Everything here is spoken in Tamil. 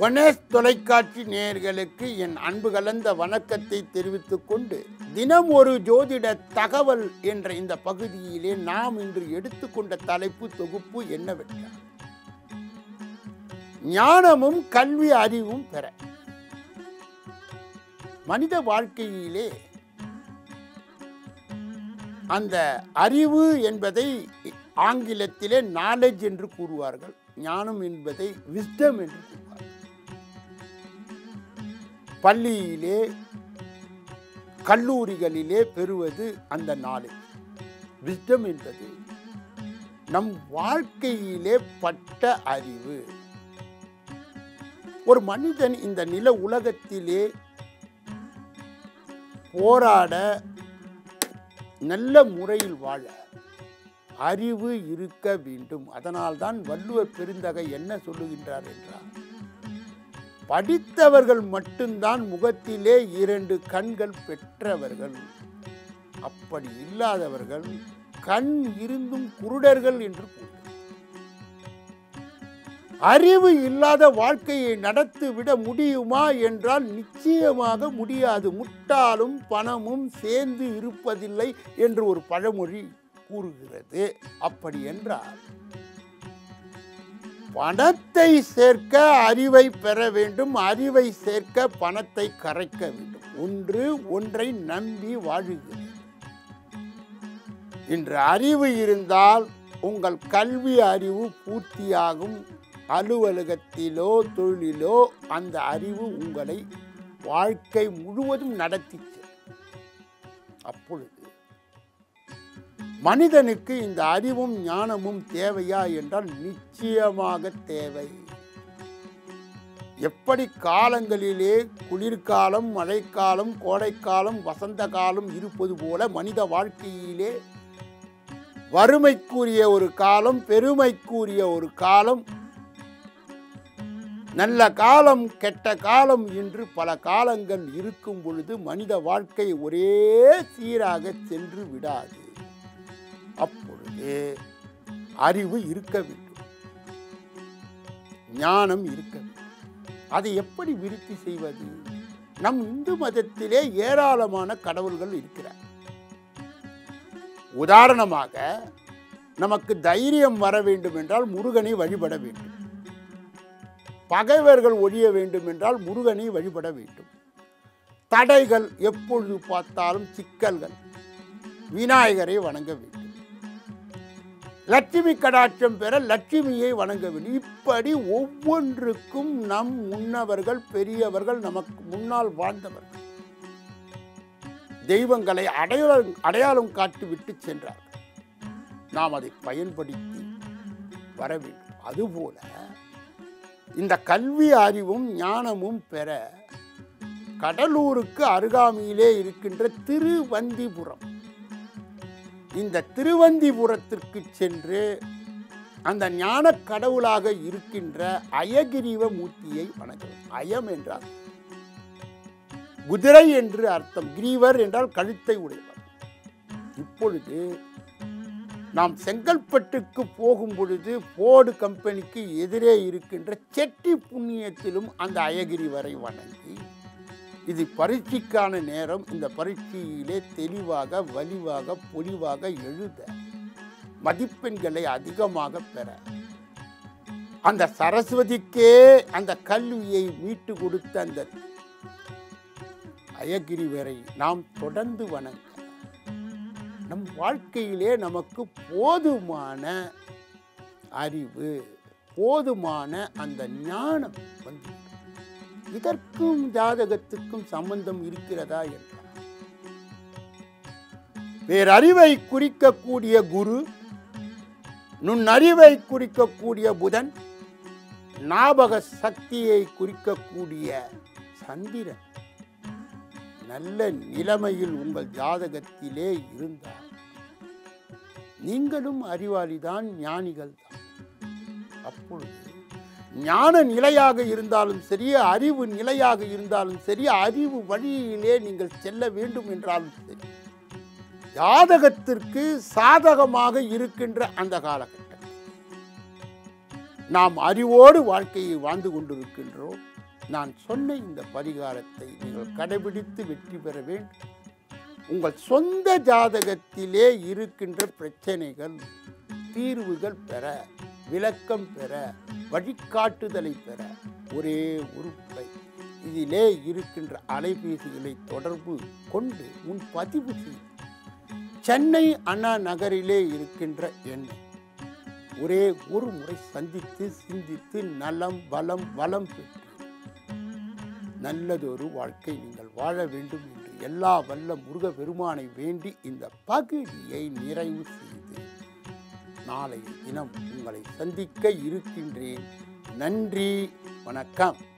வனேஷ் தொலைக்காட்சி நேயர்களுக்கு என் அன்பு கலந்த வணக்கத்தை தெரிவித்துக் கொண்டு தினம் ஒரு ஜோதிட தகவல் என்ற இந்த பகுதியிலே நாம் இன்று எடுத்துக்கொண்ட தலைப்பு தொகுப்பு என்னவென்றால் ஞானமும் கல்வி அறிவும் பெற மனித வாழ்க்கையிலே அந்த அறிவு என்பதை ஆங்கிலத்திலே நாலேஜ் என்று கூறுவார்கள் ஞானம் என்பதை விஸ்டம் என்று கூறுவார்கள் பள்ளியிலே கல்லூரிகளிலே பெறுவது அந்த நாலேஜ் விஸ்டம் என்பது நம் வாழ்க்கையிலே பட்ட அறிவு ஒரு மனிதன் இந்த நில உலகத்திலே போராட நல்ல முறையில் வாழ அறிவு இருக்க வேண்டும் அதனால்தான் வள்ளுவர் பெருந்தகை என்ன சொல்லுகின்றார் என்றால் படித்தவர்கள் மட்டும்தான் முகத்திலே இரண்டு கண்கள் பெற்றவர்கள் அப்படி இல்லாதவர்கள் கண் இருந்தும் குருடர்கள் என்று கூறுகிறார் அறிவு இல்லாத வாழ்க்கையை நடத்திவிட முடியுமா என்றால் நிச்சயமாக முடியாது முட்டாளும் பணமும் சேர்ந்து இருப்பதில்லை என்று ஒரு பழமொழி கூறுகிறது அப்படி என்றால் பணத்தை சேர்க்க அறிவை பெற வேண்டும் அறிவை சேர்க்க பணத்தை கரைக்க வேண்டும் ஒன்று ஒன்றை நம்பி வாழுகிறது இன்று அறிவு இருந்தால் உங்கள் கல்வி அறிவு பூர்த்தியாகும் அலுவலகத்திலோ தொழிலிலோ அந்த அறிவு உங்களை வாழ்க்கை முழுவதும் நடத்தி செல்லும். அப்பொழுது மனிதனுக்கு இந்த அறிவும் ஞானமும் தேவையா என்றால் நிச்சயமாக தேவை எப்படி காலங்களிலே குளிர்காலம் மழைக்காலம் கோடைக்காலம் வசந்த காலம் இருப்பது போல மனித வாழ்க்கையிலே வறுமைக்குரிய ஒரு காலம் பெருமைக்குரிய ஒரு காலம் நல்ல காலம் கெட்ட காலம் என்று பல காலங்கள் இருக்கும் பொழுது மனித வாழ்க்கை ஒரே சீராக சென்று விடாது அப்பொழுது அறிவு இருக்க வேண்டும் ஞானம் இருக்க வேண்டும் அதை எப்படி விருத்தி செய்வது நம் இந்து மதத்திலே ஏராளமான கடவுள்கள் இருக்கிறார் உதாரணமாக நமக்கு தைரியம் வர வேண்டும் என்றால் முருகனை வழிபட வேண்டும் பகைவர்கள் ஒழிய வேண்டும் என்றால் முருகனை வழிபட வேண்டும் தடைகள் எப்பொழுது பார்த்தாலும் சிக்கல்கள் விநாயகரை வணங்க வேண்டும் லட்சுமி கடாட்சம் பெற லட்சுமியை வணங்க வேண்டும் இப்படி ஒவ்வொன்றுக்கும் நம் முன்னவர்கள் பெரியவர்கள் நமக்கு முன்னால் வாழ்ந்தவர்கள் தெய்வங்களை அடையாளம் அடையாளம் காட்டி விட்டு சென்றார்கள் நாம் அதை பயன்படுத்தி வர வேண்டும் அதுபோல இந்த கல்வி அறிவும் ஞானமும் பெற கடலூருக்கு அருகாமையிலே இருக்கின்ற திருவந்திபுரம் இந்த திருவந்திபுரத்திற்கு சென்று அந்த ஞான கடவுளாக இருக்கின்ற அயகிரீவ மூர்த்தியை வணங்கலாம் அயம் என்றால் குதிரை என்று அர்த்தம் கிரீவர் என்றால் கழுத்தை உடையவர் இப்பொழுது நாம் செங்கல்பட்டுக்கு போகும் பொழுது போர்டு கம்பெனிக்கு எதிரே இருக்கின்ற செட்டி புண்ணியத்திலும் அந்த அயகிரிவரை வணங்கி இது பரீட்சைக்கான நேரம் இந்த பரீட்சையிலே தெளிவாக வலிவாக பொலிவாக எழுத மதிப்பெண்களை அதிகமாக பெற அந்த சரஸ்வதிக்கே அந்த கல்வியை மீட்டு கொடுத்த அந்த அயகிரிவரை நாம் தொடர்ந்து வணங்க நம் வாழ்க்கையிலே நமக்கு போதுமான அறிவு போதுமான அந்த ஞானம் வந்து இதற்கும் ஜாதகத்துக்கும் சம்பந்தம் இருக்கிறதா என்றார் பேரறிவை குறிக்கக்கூடிய குரு நுண்ணறிவை குறிக்கக்கூடிய புதன் ஞாபக சக்தியை குறிக்கக்கூடிய சந்திரன் நல்ல நிலைமையில் உங்கள் ஜாதகத்திலே இருந்தால் நீங்களும் அறிவாளிதான் ஞானிகள் தான் அப்பொழுது ஞான நிலையாக இருந்தாலும் சரி அறிவு நிலையாக இருந்தாலும் சரி அறிவு வழியிலே நீங்கள் செல்ல வேண்டும் என்றாலும் சரி ஜாதகத்திற்கு சாதகமாக இருக்கின்ற அந்த காலகட்டம் நாம் அறிவோடு வாழ்க்கையை வாழ்ந்து கொண்டிருக்கின்றோம் நான் சொன்ன இந்த பரிகாரத்தை நீங்கள் கடைபிடித்து வெற்றி பெற வேண்டும் உங்கள் சொந்த ஜாதகத்திலே இருக்கின்ற பிரச்சனைகள் தீர்வுகள் பெற விளக்கம் பெற வழிகாட்டுதலை பெற ஒரே ஒரு முறை இதிலே இருக்கின்ற அலைபேசிகளை தொடர்பு கொண்டு முன் பதிவு செய்து சென்னை அண்ணா நகரிலே இருக்கின்ற எண்ணெய் ஒரே ஒரு முறை சந்தித்து சிந்தித்து நலம் வளம் வளம் பெற்று நல்லதொரு வாழ்க்கை நீங்கள் வாழ வேண்டும் என்று எல்லா வல்ல முருக பெருமானை வேண்டி இந்த பகுதியை நிறைவு செய்து நாளை தினம் உங்களை சந்திக்க இருக்கின்றேன் நன்றி வணக்கம்